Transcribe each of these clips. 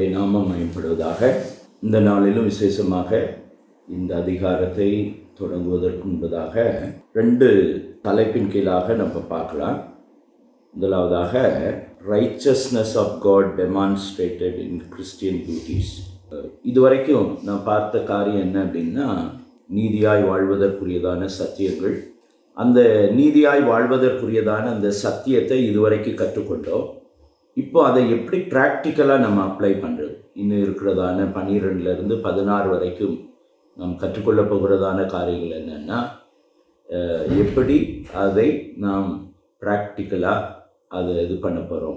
கர்த்தருடைய நாமம் மயப்படுவதாக இந்த நாளிலும் விசேஷமாக இந்த அதிகாரத்தை தொடங்குவதற்கு முன்பதாக ரெண்டு தலைப்பின் கீழாக நம்ம பார்க்கலாம் முதலாவதாக righteousness of God demonstrated in Christian duties இதுவரைக்கும் நான் பார்த்த காரியம் என்ன அப்படின்னா நீதியாய் வாழ்வதற்குரியதான சத்தியங்கள் அந்த நீதியாய் வாழ்வதற்குரியதான அந்த சத்தியத்தை இதுவரைக்கும் கற்றுக்கொண்டோம் இப்போ அதை எப்படி ப்ராக்டிக்கலாக நம்ம அப்ளை பண்ணுறது இன்னும் இருக்கிறதான பன்னிரெண்டுலேருந்து பதினாறு வரைக்கும் நாம் கற்றுக்கொள்ள போகிறதான காரியங்கள் என்னென்னா அஹ், எப்படி அதை நாம் ப்ராக்டிக்கலாக அதை இது பண்ண போகிறோம்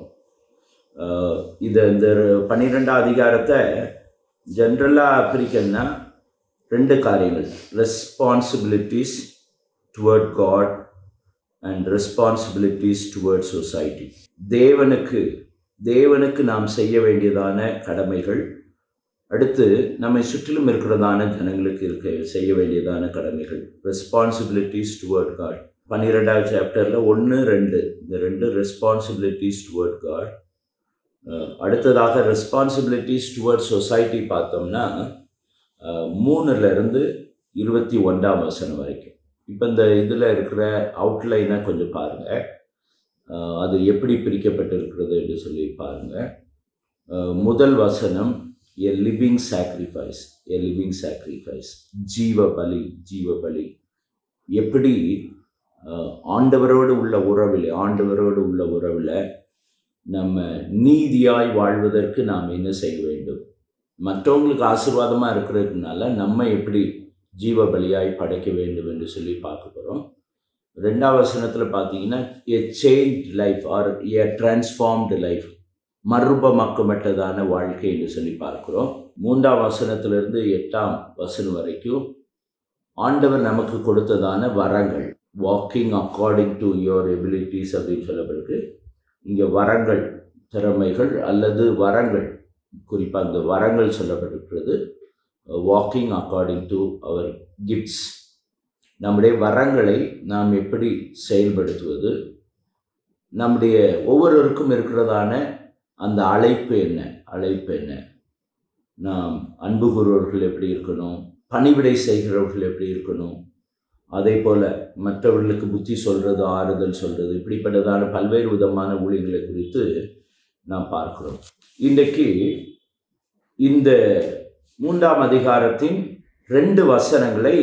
இதை இந்த பன்னிரெண்டாம் அதிகாரத்தை ஜென்ரலாக பிரிக்கணும்னா ரெண்டு காரியங்கள் responsibilities toward God and responsibilities toward society தேவனுக்கு தேவனுக்கு நாம் செய்ய வேண்டியதான கடமைகள் அடுத்து நம்மை சுற்றிலும் இருக்கிறதான ஜனங்களுக்கு இருக்க செய்ய வேண்டியதான கடமைகள் ரெஸ்பான்சிபிலிட்டிஸ் டுவர்ட் காட் பன்னிரெண்டாவது சாப்டரில் ஒன்று ரெண்டு இந்த ரெண்டு ரெஸ்பான்சிபிலிட்டிஸ் டுவர்ட் காட் அடுத்ததாக ரெஸ்பான்சிபிலிட்டிஸ் டுவர்ட் சொசைட்டி பார்த்தோம்னா அஹ், மூணுல இருந்து இருபத்தி ஒன்றாம் வசனம் வரைக்கும் இப்போ இந்த இதில் இருக்கிற அவுட்லைனை கொஞ்சம் பாருங்கள் அது எப்படி பிரிக்கப்பட்டிருக்கிறது என்று சொல்லி பாருங்கள் முதல் வசனம் a living sacrifice a living sacrifice ஜீவ பலி ஜீவ பலி எப்படி அஹ், ஆண்டவரோடு உள்ள உறவில் ஆண்டவரோடு உள்ள உறவில் நம்ம நீதியாய் வாழ்வதற்கு நாம் என்ன செய்ய வேண்டும் மற்றவங்களுக்கு ஆசீர்வாதமாக இருக்கிறதுனால நம்ம எப்படி ஜீவ பலியாய் படைக்க வேண்டும் என்று சொல்லி பார்க்க போகிறோம் ரெண்டாவது வசனத்தில் பார்த்தீங்கன்னா a change life or a transformed life மறுபமாக்கப்பட்டதான வாழ்க்கை என்று சொல்லி பார்க்கிறோம் மூன்றாம் வசனத்திலிருந்து எட்டாம் வசனம் வரைக்கும் ஆண்டவர் நமக்கு கொடுத்ததான வரங்கள் walking according to your abilities அப்படின்னு சொல்லப்பட்டிருக்கு இங்கே வரங்கள் திறமைகள் அல்லது வரங்கள் குறிப்பாக இந்த வரங்கள் சொல்லப்பட்டிருக்கிறது walking according to our gifts நம்முடைய வரங்களை நாம் எப்படி செயல்படுத்துவது நம்முடைய ஒவ்வொருவருக்கும் இருக்கிறதான அந்த அழைப்பு என்ன அழைப்பு என்ன நாம் அன்பு கூறுவர்கள் எப்படி இருக்கணும் பணிவிடை செய்கிறவர்கள் எப்படி இருக்கணும் அதே போல் மற்றவர்களுக்கு புத்தி சொல்கிறது ஆறுதல் சொல்கிறது இப்படிப்பட்டதான பல்வேறு விதமான ஊழியர்களை குறித்து நாம் பார்க்கிறோம் இன்றைக்கு இந்த மூன்றாம் அதிகாரத்தின் ரெண்டு வசனங்களை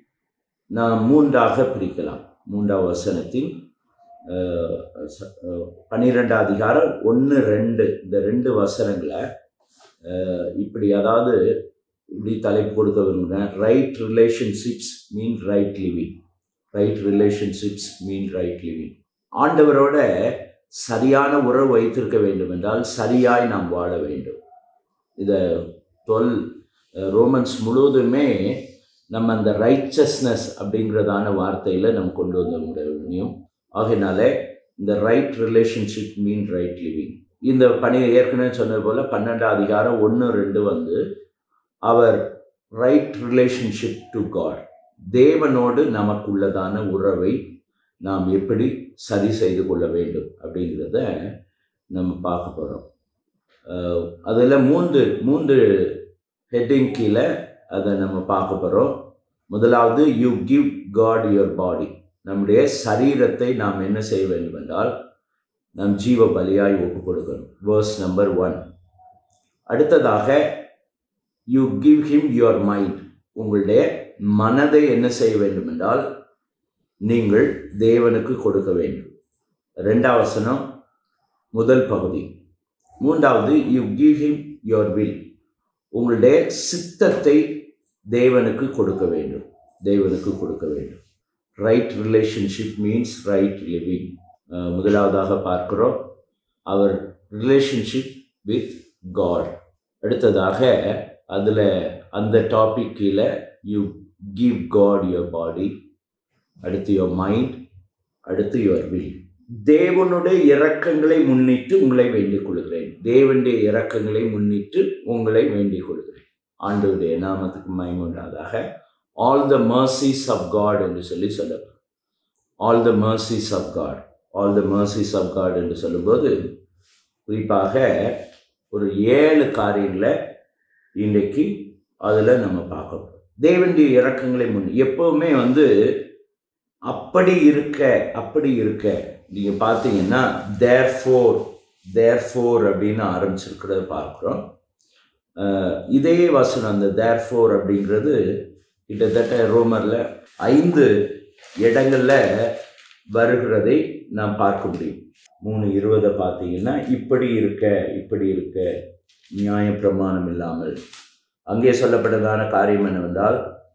நாம் மூன்றாக பிரிக்கலாம் மூன்றாம் வசனத்தின் அஹ், ச- அஹ், பன்னிரெண்டாம் அதிகாரம் ஒன்று ரெண்டு இந்த ரெண்டு வசனங்களை அஹ், இப்படி அதாவது இப்படி தலைப்பு கொடுக்க விரும்புகிறேன் right relationships mean right living right relationships mean right living ஆண்டவரோட சரியான உறவு வைத்திருக்க வேண்டும் என்றால் சரியாய் நாம் வாழ வேண்டும் இதை டுவெல் ரோமன்ஸ் முழுவதுமே நம்ம அந்த ரைச்சஸ்னஸ் அப்படிங்கிறதான வார்த்தையில் நம்ம கொண்டு வந்த முடியும் ஆகையினால இந்த right relationship mean right living இந்த பணி ஏற்கனவே சொன்னது போல் பன்னெண்டாம் அதிகாரம் ஒன்று ரெண்டு வந்து our right relationship to God தேவனோடு நமக்குள்ளதான உறவை நாம் எப்படி சரி செய்து கொள்ள வேண்டும் அப்படிங்கிறத நம்ம பார்க்க போகிறோம் அதில் மூன்று மூன்று ஹெட்டிங் கீழே அதை நம்ம பார்க்க போகிறோம் முதலாவது you give God your body நம்முடைய சரீரத்தை நாம் என்ன செய்ய வேண்டும் என்றால் நாம் ஜீவ பலியாய் ஒப்பு கொடுக்கணும் வேர்ஸ் நம்பர் ஒன் அடுத்ததாக you give him your mind உங்களுடைய மனதை என்ன செய்ய வேண்டும் என்றால் நீங்கள் தேவனுக்கு கொடுக்க வேண்டும் ரெண்டாவது வசனம் முதல் பகுதி மூன்றாவது you give him your will உங்களுடைய சித்தத்தை தேவனுக்கு கொடுக்க வேண்டும் தேவனுக்கு கொடுக்க வேண்டும் right relationship means right living முதலாவதாக பார்க்கிறோம் அவர் ரிலேஷன்ஷிப் வித் காட் அடுத்ததாக அதில் அந்த டாபிக் கீழே you give God your body அடுத்து யுவர் மைண்ட் அடுத்து யுவர் வில் தேவனுடைய இரக்கங்களை முன்னிட்டு உங்களை வேண்டிக் கொள்கிறேன் தேவனுடைய இரக்கங்களை முன்னிட்டு உங்களை வேண்டிக் கொள்கிறேன் ஆண்டவருடைய நாமத்துக்கு மயமுண்டாதாக all the mercies of God என்று சொல்லி சொல்லப்படும் all the mercies of God all the mercies of God என்று சொல்லும்போது குறிப்பாக ஒரு ஏழு காரியங்களை இன்றைக்கு அதில் நம்ம பார்க்கணும் தேவனுடைய இறக்கங்களை முன் எப்பவுமே வந்து அப்படி இருக்க அப்படி இருக்க நீங்கள் பார்த்தீங்கன்னா தேர் ஃபோர் தேர் ஃபோர் அப்படின்னு ஆரம்பிச்சிருக்கிறத பார்க்குறோம் அஹ் இதே வசனம் அந்த தேர் ஃபோர் அப்படிங்கிறது கிட்டத்தட்ட ரோமரில் ஐந்து இடங்களில் வருகிறதை நாம் பார்க்க முடியும் மூணு இருபதை பார்த்தீங்கன்னா இப்படி இருக்க இப்படி இருக்க நியாயப்பிரமாணம் இல்லாமல் அங்கே சொல்லப்பட்டதான காரியம் என்னவென்றால்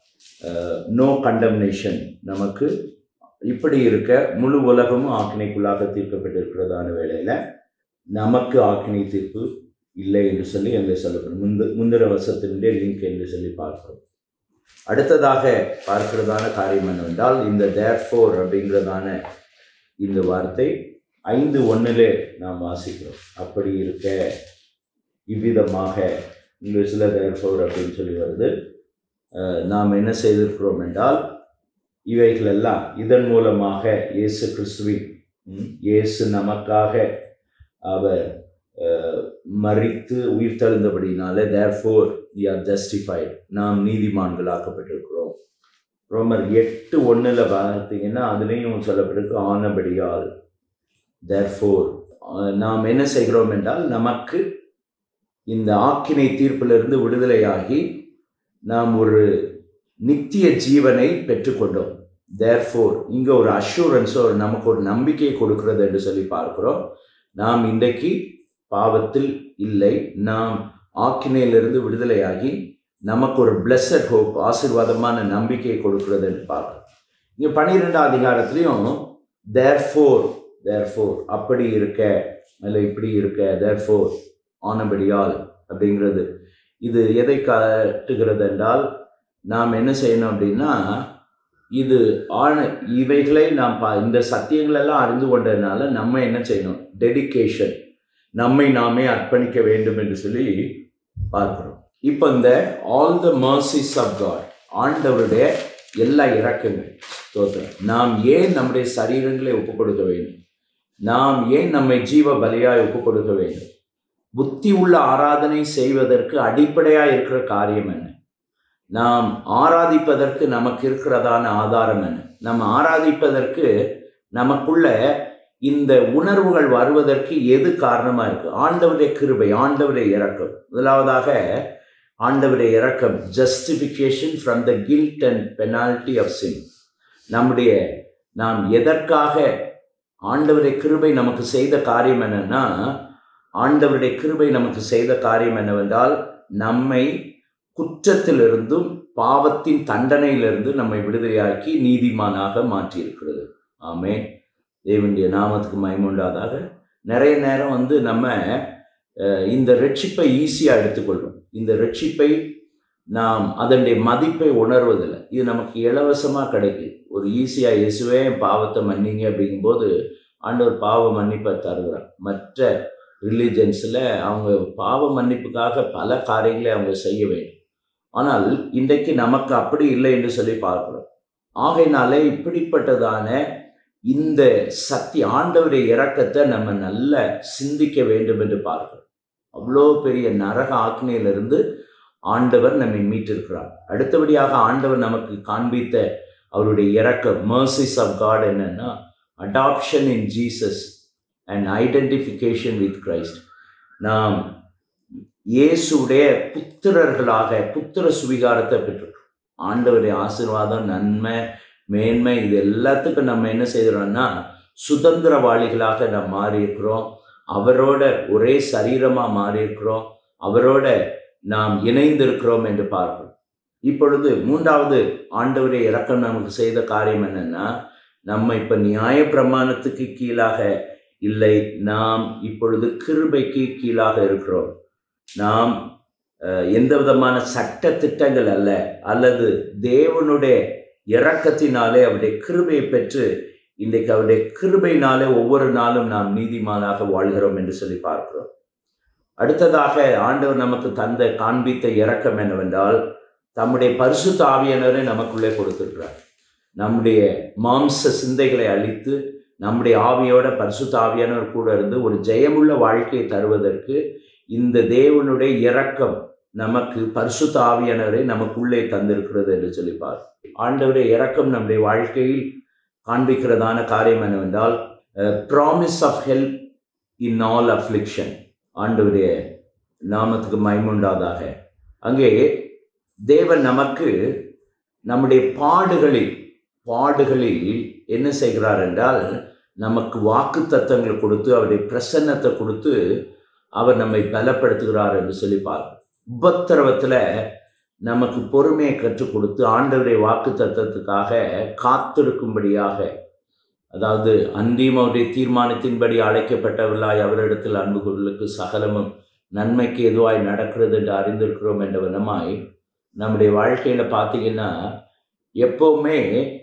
நோ கண்டம்னேஷன் நமக்கு இப்படி இருக்க முழு உலகமும் ஆக்கினைக்குள்ளாக தீர்க்கப்பட்டிருக்கிறதான வேளையில் நமக்கு ஆக்கினை தீர்ப்பு இல்லை என்று சொல்லி அங்கே சொல்லப்படும் முந்து முந்திர வருஷத்தினுடைய லிங்க் என்று சொல்லி பார்க்கிறோம் அடுத்ததாக பார்க்கிறதான காரியம் என்னவென்றால் இந்த தேர்ஃபோர் அப்படிங்கிறதான இந்த வார்த்தை ஐந்து ஒன்றிலே நாம் வாசிக்கிறோம் அப்படி இருக்க இவ்விதமாக இங்கிலீஷில் தேர்ஃபோர் அப்படின்னு சொல்லி வருது அஹ், நாம் என்ன செய்திருக்கிறோம் என்றால் இவைகள் எல்லாம் இதன் மூலமாக இயேசு கிறிஸ்துவின் ம், இயேசு நமக்காக அவர் அஹ், மரித்து உயிர்த்தெழுந்தபடினால தேர்ஃபோர் வி ஆர் ஜஸ்டிஃபைட் நாம் நீதிமான்களாக்கப்பட்டிருக்கிறோம் ரோமர் எட்டு ஒன்றில் பார்த்தீங்கன்னா அதுலேயும் சொல்லப்பட்டிருக்கு ஆனபடியால் தேர்ஃபோர் நாம் என்ன செய்கிறோம் என்றால் நமக்கு இந்த ஆக்கினை தீர்ப்பிலிருந்து விடுதலையாகி நாம் ஒரு நித்திய ஜீவனை பெற்றுக்கொண்டோம் தேர்ஃபோர் இங்கே ஒரு அஷூரன்ஸோ ஒரு நமக்கு ஒரு நம்பிக்கை கொடுக்கிறது என்று சொல்லி பார்க்கிறோம் நாம் இன்றைக்கு பாவத்தில் இல்லை நாம் ஆக்கினையிலிருந்து விடுதலையாகி நமக்கு ஒரு பிளஸட் ஹோப் ஆசீர்வாதமான நம்பிக்கையை கொடுக்கிறது என்று பார்க்கிறோம் இங்கே பன்னிரெண்டாம் அதிகாரத்துலேயும் தேர்ஃபோர் தேர்ஃபோர் அப்படி இருக்க இல்லை இப்படி இருக்க தேர்ஃபோர் ஆனபடியால் அப்படிங்கிறது இது எதை காட்டுகிறது என்றால் நாம் என்ன செய்யணும் அப்படின்னா இது ஆன இவைகளை நாம் பா இந்த சத்தியங்களெல்லாம் அறிந்து கொண்டதுனால நம்ம என்ன செய்யணும் டெடிகேஷன் நம்மை நாமே அர்ப்பணிக்க வேண்டும் என்று சொல்லி பார்க்கிறோம் இப்போ இந்த all the mercies of God ஆண்டவருடைய எல்லா இறக்கங்கள் ஸ்தோத்திரம் நாம் ஏன் நம்முடைய சரீரங்களை ஒப்புக் கொடுக்க வேண்டும் நாம் ஏன் நம்மை ஜீவ பலியாய் ஒப்புக் கொடுக்க வேண்டும் புத்தி உள்ள ஆராதனை செய்வதற்கு அடிப்படையாக இருக்கிற காரியம் என்ன நாம் ஆராதிப்பதற்கு நமக்கு இருக்கிறதான ஆதாரம் என்ன நம்ம ஆராதிப்பதற்கு நமக்குள்ள இந்த உணர்வுகள் வருவதற்கு எது காரணமாக இருக்கு ஆண்டவருடைய கிருபை ஆண்டவருடைய இறக்கம் முதலாவதாக ஆண்டவருடைய இறக்கம் justification from the guilt and penalty of sin நம்முடைய நாம் எதற்காக ஆண்டவருடைய கிருபை நமக்கு செய்த காரியம் என்னன்னா ஆண்டவருடைய கிருபை நமக்கு செய்த காரியம் என்னவென்றால் நம்மை குற்றத்திலிருந்தும் பாவத்தின் தண்டனையிலிருந்து நம்மை விடுதலையாக்கி நீதிமானாக மாற்றியிருக்கிறது ஆமே தேவனுடைய நாமத்துக்கு மயமுண்டாதாக நிறைய நேரம் வந்து நம்ம அஹ், இந்த ரட்சிப்பை ஈஸியாக எடுத்துக்கொள்கிறோம் இந்த ரட்சிப்பை நாம் அதனுடைய மதிப்பை உணர்வதில்லை இது நமக்கு இலவசமாக கிடைக்குது ஒரு ஈஸியாக இயேசுவே என் பாவத்தை மன்னிங்க அப்படிங்கும்போது ஆண்டவர் பாவ மன்னிப்பை தருகிறார் மற்ற ரிலீஜன்ஸில் அவங்க பாவ மன்னிப்புக்காக பல காரியங்களை அவங்க செய்ய வேண்டும் ஆனால் இன்றைக்கு நமக்கு அப்படி இல்லை என்று சொல்லி பார்க்கிறோம் ஆகையினாலே இப்படிப்பட்டதான இந்த சக்தி ஆண்டவருடைய இரக்கத்தை நம்ம நல்ல சிந்திக்க வேண்டும் என்று பார்க்கிறோம் அவ்வளோ பெரிய நரக ஆக்கினையிலிருந்து ஆண்டவர் நம்மை மீட்டிருக்கிறார் அடுத்தபடியாக ஆண்டவர் நமக்கு காண்பித்த அவருடைய இரக்கம் மர்சிஸ் ஆஃப் காட் என்னன்னா adoption in Jesus and identification with Christ நாம் இயேசுடைய புத்திரர்களாக புத்திர சுவிகாரத்தை பெற்றிருக்கோம் ஆண்டவருடைய ஆசீர்வாதம் நன்மை மேன்மை இது எல்லாத்துக்கும் நம்ம என்ன செய்கிறோம்னா சுதந்திரவாளிகளாக நாம் மாறி இருக்கிறோம் அவரோட ஒரே சரீரமாக மாறி இருக்கிறோம் அவரோட நாம் இணைந்திருக்கிறோம் என்று பார்க்கிறோம் இப்பொழுது மூன்றாவது ஆண்டவரை இறக்கம் நமக்கு செய்த காரியம் என்னன்னா நம்ம இப்போ நியாய பிரமாணத்துக்கு கீழாக இல்லை நாம் இப்பொழுது கிருபைக்கு கீழாக இருக்கிறோம் நாம் அஹ், எந்த விதமான சட்ட திட்டங்கள் அல்ல அல்லது தேவனுடைய இரக்கத்தினாலே அவருடைய கிருபையை பெற்று இன்றைக்கு அவருடைய கிருபையினாலே ஒவ்வொரு நாளும் நாம் நீதிமானாக வாழ்கிறோம் என்று சொல்லி பார்க்கிறோம் அடுத்ததாக ஆண்டவர் நமக்கு தந்த காண்பித்த இரக்கம் என்னவென்றால் தம்முடைய பரிசுத்த ஆவியானவரை நமக்குள்ளே கொடுத்திருக்கிறார் நம்முடைய மாம்ச சிந்தைகளை அழித்து நம்முடைய ஆவியோட பரிசுத்த ஆவியானவர் கூட இருந்து ஒரு ஜெயமுள்ள வாழ்க்கையை தருவதற்கு இந்த தேவனுடைய இரக்கம் நமக்கு பரிசுத்த ஆவியானவரை நமக்குள்ளே தந்திருக்கிறது என்று சொல்லிப்பார் ஆண்டவருடைய இரக்கம் நம்முடைய வாழ்க்கையில் காண்பிக்கிறதான காரியம் என்னவென்றால் promise of help in all affliction ஆண்டவருடைய நாமத்துக்கு மைமுண்டாதாக அங்கே தேவன் நமக்கு நம்முடைய பாடுகளில் பாடுகளில் என்ன செய்கிறார் என்றால் நமக்கு வாக்கு தத்தங்களை கொடுத்து அவருடைய பிரசன்னத்தை கொடுத்து அவர் நம்மை பலப்படுத்துகிறார் என்று சொல்லி பார்க்கும் உபத்திரவத்தில் நமக்கு பொறுமையை கற்றுக் கொடுத்து ஆண்டவருடைய வாக்கு தத்தத்துக்காக காத்திருக்கும்படியாக அதாவது அந்தியும் அவருடைய தீர்மானத்தின்படி அழைக்கப்பட்டவர்களாய் அவரிடத்தில் அன்புகளுக்கு சகலமும் நன்மைக்கு எதுவாய் நடக்கிறது என்று அறிந்திருக்கிறோம் என்ற விதமாய் நம்முடைய வாழ்க்கையில் பார்த்தீங்கன்னா எப்போவுமே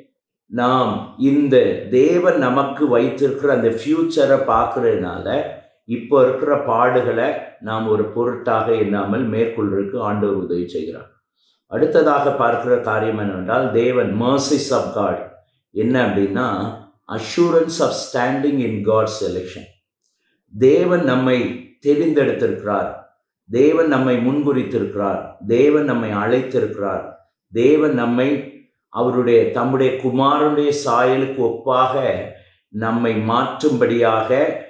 நாம் இந்த தேவன் நமக்கு வைத்திருக்கிற அந்த ஃப்யூச்சரை பார்க்குறதுனால இப்போ இருக்கிற பாடுகளை நாம் ஒரு பொருட்டாக எண்ணாமல் மேற்கொள்றதுக்கு ஆண்டவர் உதவி செய்கிறார் அடுத்ததாக பார்க்கிற காரியம் என்னவென்றால் தேவன் மர்சிஸ் ஆஃப் காட் என்ன அப்படின்னா assurance of standing in God selection தேவன் நம்மை தெரிந்தெடுத்திருக்கிறார் தேவன் நம்மை முன்குறித்திருக்கிறார் தேவன் நம்மை அழைத்திருக்கிறார் தேவன் நம்மை அவருடைய தம்முடைய குமாரனுடைய சாயலுக்கு ஒப்பாக நம்மை மாற்றும்படியாக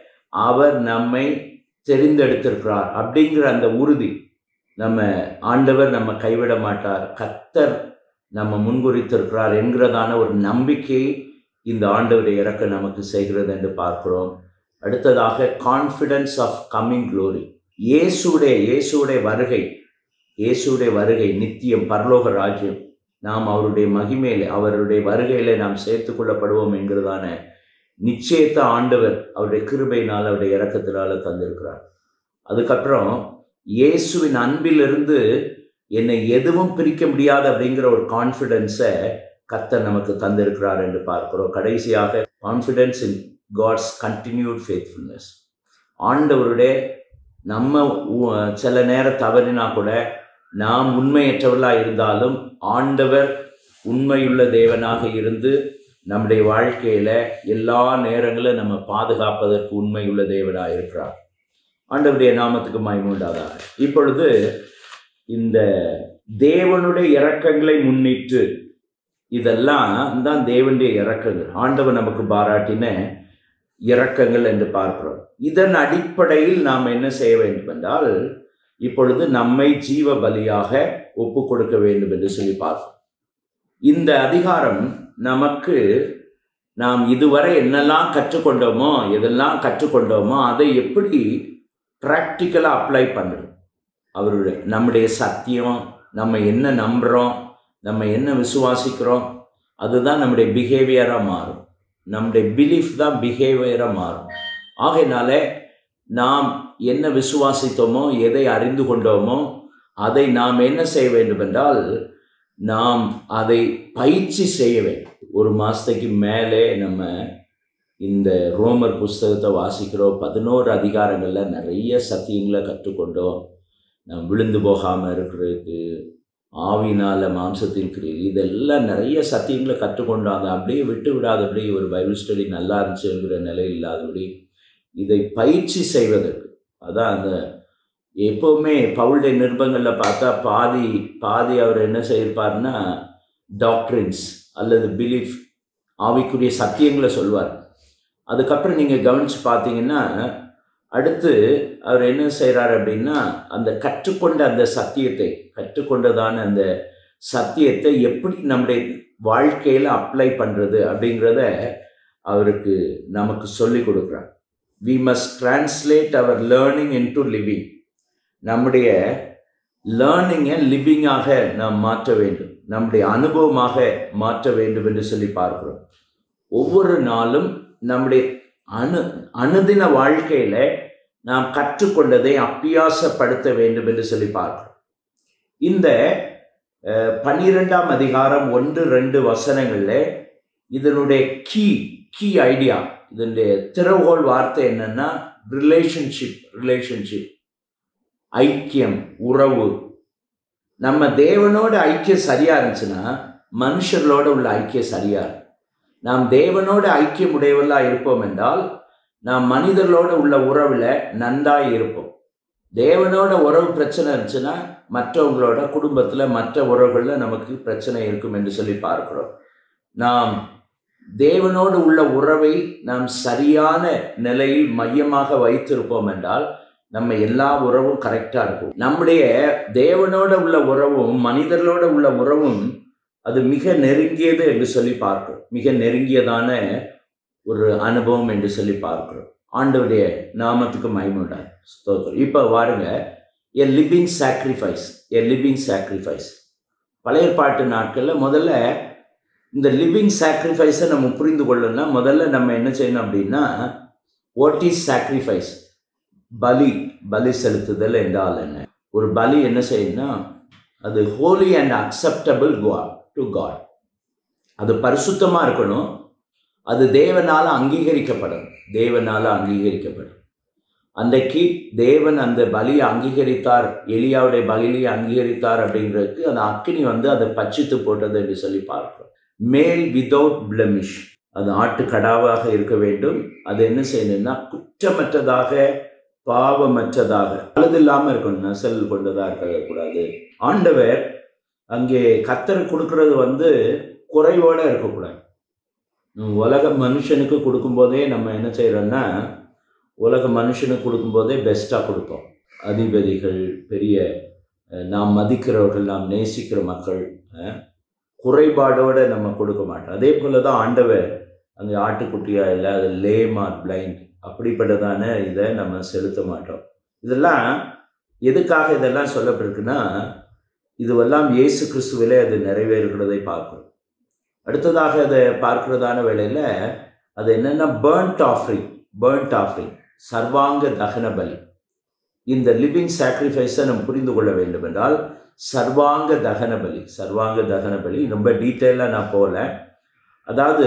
அவர் நம்மை தெரிந்தெடுத்திருக்கிறார் அப்படிங்கிற அந்த உறுதி நம்ம ஆண்டவர் நம்ம கைவிட மாட்டார் கத்தர் நம்ம முன்குறித்திருக்கிறார் என்கிறதான ஒரு நம்பிக்கை இந்த ஆண்டவருடைய இறக்க நமக்கு செய்கிறது என்று பார்க்கிறோம் அடுத்ததாக கான்ஃபிடன்ஸ் ஆஃப் கம்மிங் க்ளோரி இயேசுடைய இயேசுடைய வருகை இயேசுடைய வருகை நித்தியம் பரலோக ராஜ்யம் நாம் அவருடைய மகிமையில அவருடைய வருகையில நாம் சேர்த்து கொள்ளப்படுவோம் என்கிறதான நிச்சயத்த ஆண்டவர் அவருடைய கிருபையினால் அவருடைய இறக்கத்தினால தந்திருக்கிறார் அதுக்கப்புறம் இயேசுவின் அன்பிலிருந்து என்னை எதுவும் பிரிக்க முடியாது அப்படிங்கிற ஒரு கான்ஃபிடென்ஸை கத்தர் நமக்கு தந்திருக்கிறார் என்று பார்க்கிறோம் கடைசியாக confidence in God's continued faithfulness ஆண்டவருடைய நம்ம உ- சில நேரம் தவறினா கூட நாம் உண்மையற்றவர்களாக இருந்தாலும் ஆண்டவர் உண்மையுள்ள தேவனாக இருந்து நம்முடைய வாழ்க்கையில் எல்லா நேரங்களும் நம்ம பாதுகாப்பதற்கு உண்மையுள்ள தேவனாக இருக்கிறார் ஆண்டவருடைய நாமத்துக்கு மயமுண்டாதாக இப்பொழுது இந்த தேவனுடைய இரக்கங்களை முன்னிட்டு இதெல்லாம் தான் தேவனுடைய இரக்கங்கள் ஆண்டவர் நமக்கு பாராட்டின இரக்கங்கள் என்று பார்க்கிறோம் இதன் அடிப்படையில் நாம் என்ன செய்ய வேண்டும் என்றால் இப்பொழுது நம்மை ஜீவ பலியாக ஒப்பு கொடுக்க வேண்டும் என்று சொல்லி பார்க்கிறோம் இந்த அதிகாரம் நமக்கு நாம் இதுவரை என்னெல்லாம் கற்றுக்கொண்டோமோ எதெல்லாம் கற்றுக்கொண்டோமோ அதை எப்படி ப்ராக்டிக்கலாக அப்ளை பண்ணுறது அவருடைய நம்முடைய சத்தியம் நம்ம என்ன நம்புகிறோம் நம்ம என்ன விசுவாசிக்கிறோம் அதுதான் நம்முடைய பிஹேவியராக மாறும் நம்முடைய பிலீஃப் தான் பிஹேவியராக மாறும் ஆகையினால நாம் என்ன விசுவாசித்தோமோ எதை அறிந்து கொண்டோமோ அதை நாம் என்ன செய்ய வேண்டும் என்றால் நாம் அதை பயிற்சி செய்ய வேண்டும் ஒரு மாதத்துக்கு மேலே நம்ம இந்த ரோமர் புஸ்தகத்தை வாசிக்கிறோம் பதினோரு அதிகாரங்களில் நிறைய சத்தியங்களை கற்றுக்கொண்டோம் நாம் விழுந்து போகாமல் இருக்கிறதுக்கு ஆவினால் மாம்சத்தின் கிரியில் இதெல்லாம் நிறைய சத்தியங்களை கற்றுக்கொண்டாங்க அப்படியே விட்டு விடாதபடி ஒரு பைபிள் ஸ்டடி நல்லா இருந்துச்சுங்கிற நிலை இல்லாதபடி இதை பயிற்சி செய்வதற்கு அதான் அந்த எப்போவுமே பவுளுடைய நிருபங்களில் பார்த்தா பாதி பாதி அவர் என்ன செய்யிருப்பார்னா டாக்டரின்ஸ் அல்லது பிலீஃப் ஆவிக்குரிய சத்தியங்களை சொல்வார் அதுக்கப்புறம் நீங்கள் கவனித்து பார்த்தீங்கன்னா அடுத்து அவர் என்ன செய்கிறார் அப்படின்னா அந்த கற்றுக்கொண்ட அந்த சத்தியத்தை கற்றுக்கொண்டதான அந்த சத்தியத்தை எப்படி நம்முடைய வாழ்க்கையில் அப்ளை பண்ணுறது அப்படிங்கிறத அவருக்கு நமக்கு சொல்லி கொடுக்குறார் we must translate our learning into living நம்முடைய லேர்னிங்கை லிவிங்காக நாம் மாற்ற வேண்டும் நம்முடைய அனுபவமாக மாற்ற வேண்டும் என்று சொல்லி பார்க்கிறோம் ஒவ்வொரு நாளும் நம்முடைய அணு அனுதின வாழ்க்கையில நாம் கற்றுக்கொண்டதை அப்பியாசப்படுத்த வேண்டும் என்று சொல்லி பார்க்கிறோம் இந்த அஹ், பன்னிரெண்டாம் அதிகாரம் ஒன்று ரெண்டு வசனங்கள்ல இதனுடைய கீ கீ ஐடியா இதனுடைய திறவுகோல் வார்த்தை என்னன்னா ரிலேஷன்ஷிப் ரிலேஷன்ஷிப் ஐக்கியம் உறவு நம்ம தேவனோட ஐக்கியம் சரியா இருந்துச்சுன்னா மனுஷர்களோட உள்ள ஐக்கியம் சரியா இருக்கும் நாம் தேவனோட ஐக்கியம் உடையவர்களாக இருப்போம் என்றால் நாம் மனிதர்களோட உள்ள உறவில் நன்றாய் இருப்போம் தேவனோட உறவு பிரச்சனை இருந்துச்சுன்னா மற்றவங்களோட குடும்பத்தில் மற்ற உறவுகளில் நமக்கு பிரச்சனை இருக்கும் என்று சொல்லி பார்க்கிறோம் நாம் தேவனோடு உள்ள உறவை நாம் சரியான நிலையில் மையமாக வைத்திருப்போம் என்றால் நம்ம எல்லா உறவும் கரெக்டாக இருக்கும் நம்முடைய தேவனோட உள்ள உறவும் மனிதர்களோட உள்ள உறவும் அது மிக நெருங்கியது என்று சொல்லி பார்க்கிறோம் மிக நெருங்கியதான ஒரு அனுபவம் என்று சொல்லி பார்க்கிறோம் ஆண்டவருடைய நாமத்துக்கு மயமுண்டார் ஸ்தோத்திரம் இப்போ வாருங்க a living sacrifice a living sacrifice பழைய பாட்டு நாட்களில் முதல்ல இந்த லிவிங் சாக்ரிஃபைஸை நம்ம புரிந்து கொள்ளணும்னா முதல்ல நம்ம என்ன செய்யணும் அப்படின்னா வாட் இஸ் சாக்ரிஃபைஸ் பலி பலி செலுத்துதல் என்றால் என்ன ஒரு பலி என்ன செய்யணும்னா அது holy and acceptable God to God அது பரிசுத்தமாக இருக்கணும் அது தேவனால் அங்கீகரிக்கப்படும் தேவனால் அங்கீகரிக்கப்படும் அன்றைக்கு தேவன் அந்த பலியை அங்கீகரித்தார் எலியாவுடைய பலியை அங்கீகரித்தார் அப்படிங்கிறதுக்கு அந்த அக்கினி வந்து அதை பச்சித்து போட்டது என்று சொல்லி பார்க்கிறோம் மேல் விதவுட் பிளமிஷ் அது ஆட்டுக்கடாவாக இருக்க வேண்டும் அது என்ன செய்யணும்னா குற்றமற்றதாக பாவமற்றதாக அழுது இல்லாமல் இருக்கணும் நசல் கொண்டதாக இருக்கக்கூடாது ஆண்டவர் அங்கே கத்தர் கொடுக்கறது வந்து குறைவோடு இருக்கக்கூடாது உலக மனுஷனுக்கு கொடுக்கும்போதே நம்ம என்ன செய்கிறோன்னா உலக மனுஷனுக்கு கொடுக்கும்போதே பெஸ்ட்டாக கொடுப்போம் அதிபதிகள் பெரிய நாம் மதிக்கிறவர்கள் நாம் நேசிக்கிற மக்கள் குறைபாடோடு நம்ம கொடுக்க மாட்டோம் அதே போல் தான் ஆண்டவர் அங்கே ஆட்டுக்குட்டியாக இல்லை அது லேம் ஆர் பிளைண்ட் அப்படிப்பட்டதான இதை நம்ம செலுத்த மாட்டோம் இதெல்லாம் எதுக்காக இதெல்லாம் சொல்லப்பட்டிருக்குன்னா இதுவெல்லாம் இயேசு கிறிஸ்துவிலே அது நிறைவேறுகிறதை பார்க்கணும் அடுத்ததாக அதை பார்க்கிறதான வேளையில் அது என்னென்னா பேர்ன்ட் ஆஃப்ரிங் பேர்ன்ட் ஆஃப்ரிங் சர்வாங்க தகன பலி இந்த லிவிங் சாக்ரிஃபைஸை நம்ம புரிந்து கொள்ள வேண்டும் என்றால் சர்வாங்க தகன பலி சர்வாங்க தகன பலி ரொம்ப டீட்டெயிலாக நான் போகல அதாவது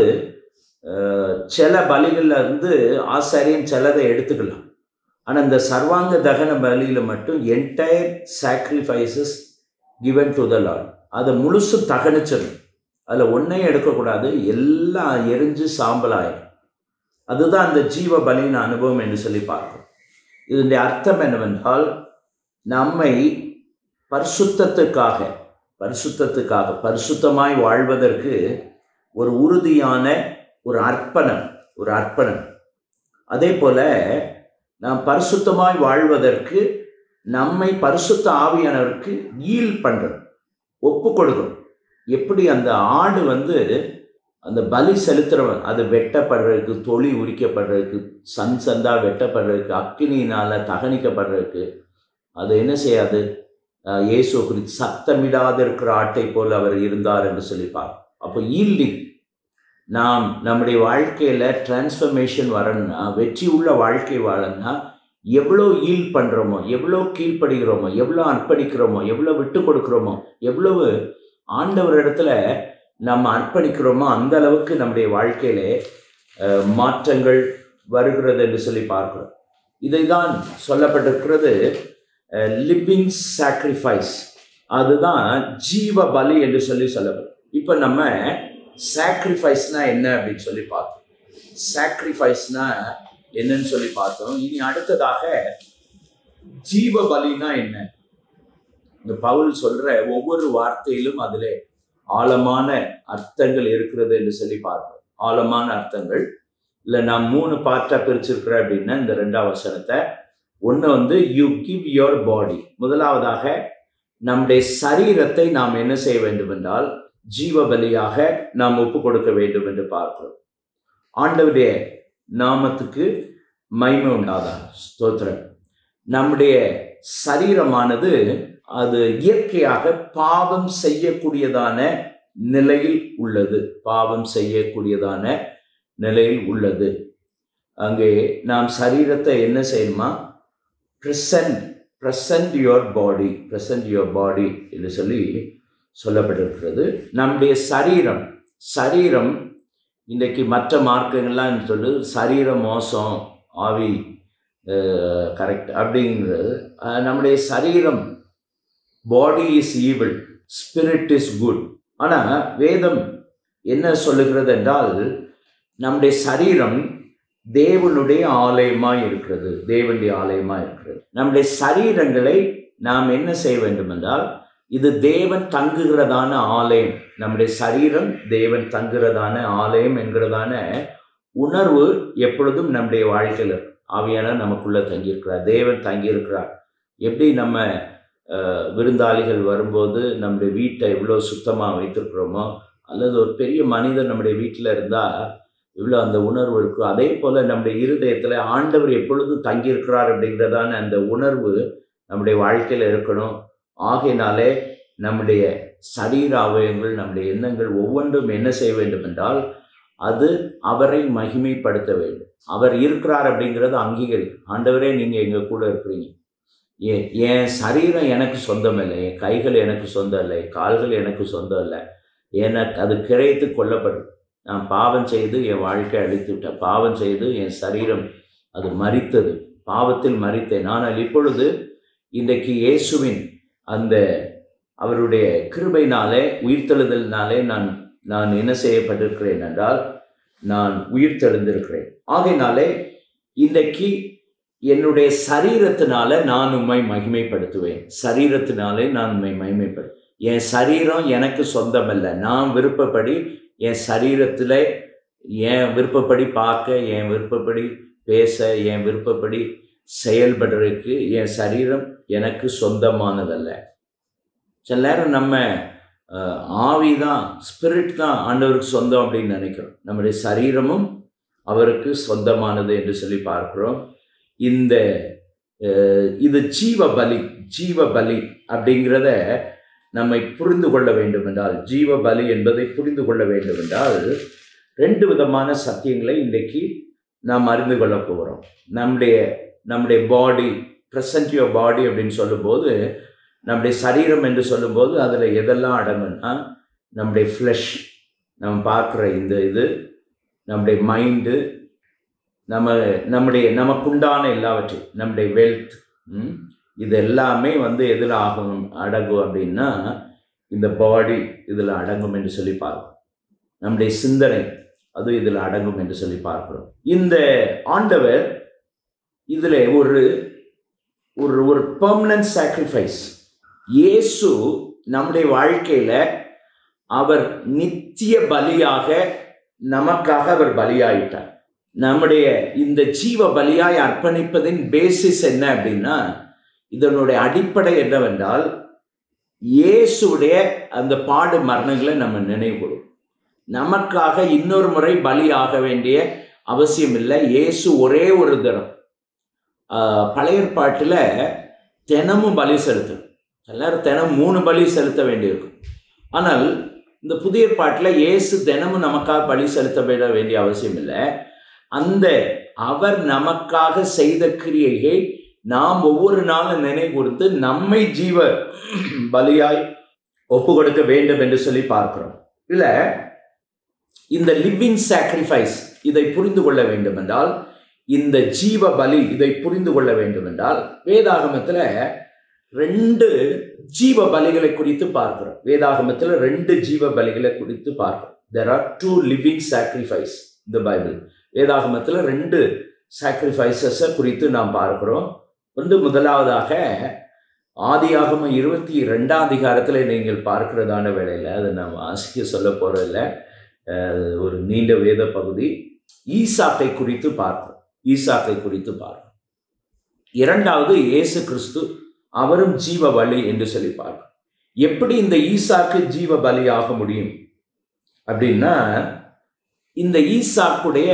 சில பலிகளில் இருந்து ஆசாரியன் சிலதை எடுத்துக்கலாம் ஆனால் இந்த சர்வாங்க தகன பலியில் மட்டும் entire sacrifices given to the Lord அதை முழுசு தகனிச்சிடும் அதில் ஒன்றையும் எடுக்கக்கூடாது எல்லாம் எரிஞ்சு சாம்பலாயிரும் அதுதான் அந்த ஜீவ பலியின் அனுபவம் என்று சொல்லி பார்க்கும் இதனுடைய அர்த்தம் என்னவென்றால் நம்மை பரிசுத்தத்துக்காக பரிசுத்தத்துக்காக பரிசுத்தமாய் வாழ்வதற்கு ஒரு உறுதியான ஒரு அர்ப்பணம் ஒரு அர்ப்பணம் அதே போல் நாம் பரிசுத்தமாய் வாழ்வதற்கு நம்மை பரிசுத்த ஆவியானவருக்கு ஈல் பண்ணுறோம் ஒப்பு கொடுக்கணும் எப்படி அந்த ஆடு வந்து அந்த பலி செலுத்துறவன் அது வெட்டப்படுறதுக்கு தொழி உரிக்கப்படுறதுக்கு சன் சந்தா வெட்டப்படுறதுக்கு அக்கினியினால் தகனிக்கப்படுறதுக்கு அது என்ன செய்யாது இயேசு குறித்து சத்தமிடாத இருக்கிற ஆட்டை போல் அவர் இருந்தார் என்று சொல்லிப்பார் அப்போ ஈல்டிங் நாம் நம்முடைய வாழ்க்கையில் டிரான்ஸ்ஃபர்மேஷன் வரணும்னா வெற்றி உள்ள வாழ்க்கை வாழணும்னா எவ்வளோ ஈல் பண்ணுறோமோ எவ்வளோ கீழ்ப்படுகிறோமோ எவ்வளோ அர்ப்பணிக்கிறோமோ எவ்வளோ விட்டு கொடுக்குறோமோ எவ்வளவு ஆண்டவர் இடத்துல நம்ம அர்ப்பணிக்கிறோமோ அந்த அளவுக்கு நம்முடைய வாழ்க்கையிலே மாற்றங்கள் வருகிறது என்று சொல்லி பார்க்கிறோம் இதை தான் சொல்லப்பட்டிருக்கிறது லிவிங் சாக்ரிஃபைஸ் அதுதான் ஜீவ பலி என்று சொல்லி சொல்லப்படும் இப்போ நம்ம சாக்ரிஃபைஸ்னா என்ன அப்படின்னு சொல்லி பார்த்தோம் சாக்ரிஃபைஸ்னா என்னன்னு சொல்லி பார்த்தோம் இனி அடுத்ததாக ஜீவ பலினா என்ன இந்த பவுல் சொல்ற ஒவ்வொரு வார்த்தையிலும் அதில் ஆழமான அர்த்தங்கள் இருக்கிறது என்று சொல்லி பார்க்கிறோம் ஆழமான அர்த்தங்கள் இல்லை நான் மூணு பார்ட்டாக பிரிச்சிருக்கிறேன் அப்படின்னா இந்த ரெண்டாம் வசனத்தை ஒன்று வந்து யூ கிவ் யோர் பாடி முதலாவதாக நம்முடைய சரீரத்தை நாம் என்ன செய்ய வேண்டும் என்றால் ஜீவ பலியாக நாம் ஒப்பு கொடுக்க வேண்டும் என்று பார்க்கிறோம் ஆண்டவுடைய நாமத்துக்கு மைமை உண்டாதா ஸ்தோத்திரம் நம்முடைய சரீரமானது அது இயற்கையாக பாவம் செய்யக்கூடியதான நிலையில் உள்ளது பாவம் செய்யக்கூடியதான நிலையில் உள்ளது அங்கே நாம் சரீரத்தை என்ன செய்யணுமா present present your body present your body என்று சொல்லி சொல்லப்பட்டிருக்கிறது நம்முடைய சரீரம் சரீரம் இன்றைக்கு மற்ற மார்க்கங்கள்லாம் சொல்லு சரீரம் மோசம் ஆவி கரெக்ட் அப்படிங்கிறது நம்முடைய சரீரம் body is evil spirit is good ஆனால் வேதம் என்ன சொல்லுகிறது என்றால் நம்முடைய சரீரம் தேவனுடைய ஆலயமாய் இருக்கிறது தேவனுடைய ஆலயமாய் இருக்கிறது நம்முடைய சரீரங்களை நாம் என்ன செய்ய வேண்டும் என்றால் இது தேவன் தங்குகிறதான ஆலயம் நம்முடைய சரீரம் தேவன் தங்குகிறதான ஆலயம் என்கிறதான உணர்வு எப்பொழுதும் நம்முடைய வாழ்க்கையில் இருக்கு. ஆவியானவர் நமக்குள்ள தங்கியிருக்கிறார் தேவன் தங்கியிருக்கிறார் எப்படி நம்ம அஹ், விருந்தாளிகள் வரும்போது நம்முடைய வீட்டை எவ்வளோ சுத்தமாக வைத்திருக்கிறோமோ அல்லது ஒரு பெரிய மனிதன் நம்முடைய வீட்டில் இருந்தால் இவ்வளோ அந்த உணர்வு இருக்கும் அதே போல் நம்முடைய இருதயத்தில் ஆண்டவர் எப்பொழுதும் தங்கியிருக்கிறார் அப்படிங்கிறதான அந்த உணர்வு நம்முடைய வாழ்க்கையில் இருக்கணும் ஆகையினாலே நம்முடைய சரீர அவயங்கள் நம்முடைய எண்ணங்கள் ஒவ்வொன்றும் என்ன செய்ய வேண்டும் என்றால் அது அவரை மகிமைப்படுத்த வேண்டும் அவர் இருக்கிறார் அப்படிங்கிறத அங்கீகரி ஆண்டவரே நீங்கள் எங்கள் கூட இருக்கிறீங்க ஏன் என் சரீரம் எனக்கு சொந்தம் இல்லை என் கைகள் எனக்கு சொந்தம் இல்லை என் கால்கள் எனக்கு சொந்தம் இல்லை எனக்கு அது கிரயத்து கொல்லப்படும் நான் பாவம் செய்து என் வாழ்க்கை அழித்து விட்டேன் பாவம் செய்து என் சரீரம் அது மரித்தது பாவத்தில் மரித்தேன் ஆனால் இப்பொழுது இன்றைக்கு இயேசுவின் அந்த அவருடைய கிருபையினாலே உயிர்த்தெழுதலினாலே நான் நான் என்ன செய்யப்பட்டிருக்கிறேன் என்றால் நான் உயிர்த்தெழுந்திருக்கிறேன் ஆகையினாலே இன்றைக்கு என்னுடைய சரீரத்தினால நான் உம்மை மகிமைப்படுத்துவேன் சரீரத்தினாலே நான் உம்மை மகிமைப்படு என் சரீரம் எனக்கு சொந்தமல்ல நான் விருப்பப்படி என் சரீரத்தில் என் விருப்பப்படி பார்க்க என் விருப்பப்படி பேச என் விருப்பப்படி செயல்படுறதுக்கு என் சரீரம் எனக்கு சொந்தமானதல்ல சில நேரம் நம்ம அஹ், ஆவி தான் ஸ்பிரிட் தான் ஆண்டவருக்கு சொந்தம் அப்படின்னு நினைக்கிறோம் நம்முடைய சரீரமும் அவருக்கு சொந்தமானது என்று சொல்லி பார்க்கிறோம் இந்த அஹ், இது ஜீவ பலி ஜீவ பலி அப்படிங்கிறத நம்மை புரிந்து கொள்ள வேண்டும் என்றால் ஜீவ பலி என்பதை புரிந்து கொள்ள வேண்டும் என்றால் ரெண்டு விதமான சத்தியங்களை இன்றைக்கு நாம் அறிந்து கொள்ள போகிறோம் நம்முடைய நம்முடைய பாடி ப்ரெசன்ட் யுவர் பாடி அப்படின்னு சொல்லும்போது நம்முடைய சரீரம் என்று சொல்லும்போது அதில் எதெல்லாம் அடங்கும்னா நம்முடைய ஃப்ளஷ் நம்ம பார்க்குற இந்த இது நம்முடைய மைண்டு நம்ம நம்முடைய நமக்குண்டான எல்லாவற்றையும் நம்முடைய வெல்த் இது எல்லாமே வந்து எதில் ஆகும் அடங்கும் அப்படின்னா இந்த பாடி இதில் அடங்கும் என்று சொல்லி பார்க்கிறோம் நம்முடைய சிந்தனை அது இதில் அடங்கும் என்று சொல்லி பார்க்கிறோம் இந்த ஆண்டவர் இதில் ஒரு ஒரு ஒரு பெர்மனன்ட் சாக்ரிஃபைஸ் இயேசு நம்முடைய வாழ்க்கையில் அவர் நித்திய பலியாக நமக்காக அவர் பலியாயிட்டார் நம்முடைய இந்த ஜீவ பலியாய் அர்ப்பணிப்பதின் பேசிஸ் என்ன அப்படின்னா இதனுடைய அடிப்படை என்னவென்றால் இயேசுடைய அந்த பாடு மரணங்களை நம்ம நினைவுகூடும் நமக்காக இன்னொரு முறை பலி ஆக வேண்டிய அவசியம் இல்லை இயேசு ஒரே ஒரு தினம் ஆஹ், பழைய ஏற்பாட்டில் தினமும் பலி செலுத்தணும் எல்லாரும் தினம் மூணு பலி செலுத்த வேண்டியிருக்கும் ஆனால் இந்த புதிய ஏற்பாட்டில் இயேசு தினமும் நமக்காக பலி செலுத்த விட வேண்டிய அவசியம் இல்லை அந்த அவர் நமக்காக செய்த கிரியையை நாம் ஒவ்வொரு நாளும் நினைவுகூர்ந்து நம்மை ஜீவ பலியாய் ஒப்பு கொடுக்க வேண்டும் என்று சொல்லி பார்க்கிறோம் இல்லை இந்த லிவிங் சாக்ரிஃபைஸ் இதை புரிந்து கொள்ள வேண்டும் என்றால் இந்த ஜீவ பலி இதை புரிந்து கொள்ள வேண்டும் என்றால் வேதாகமத்தில் ரெண்டு ஜீவ பலிகளை குறித்து பார்க்கிறோம் வேதாகமத்தில் ரெண்டு ஜீவ பலிகளை குறித்து பார்க்கிறோம் there are two living sacrifice இந்த பைபிள் வேதாகமத்தில் ரெண்டு சாக்ரிஃபைசஸை குறித்து நாம் பார்க்கிறோம் ஒன்று முதலாவதாக ஆதியாகம இருபத்தி ரெண்டாம் அதிகாரத்தில் நீங்கள் பார்க்கிறதான வேளையில் அதை நான் வாசிக்க சொல்ல போகிறதில்ல ஒரு நீண்ட வேத பகுதி ஈசாக்கை குறித்து பார்க்கிறோம் ஈசாக்கை குறித்து பார்க்கிறோம் இரண்டாவது இயேசு கிறிஸ்து அவரும் ஜீவ பலி என்று சொல்லி பார்க்கிறோம் எப்படி இந்த ஈசாக்கு ஜீவ பலி ஆக முடியும் அப்படின்னா இந்த ஈசாக்குடைய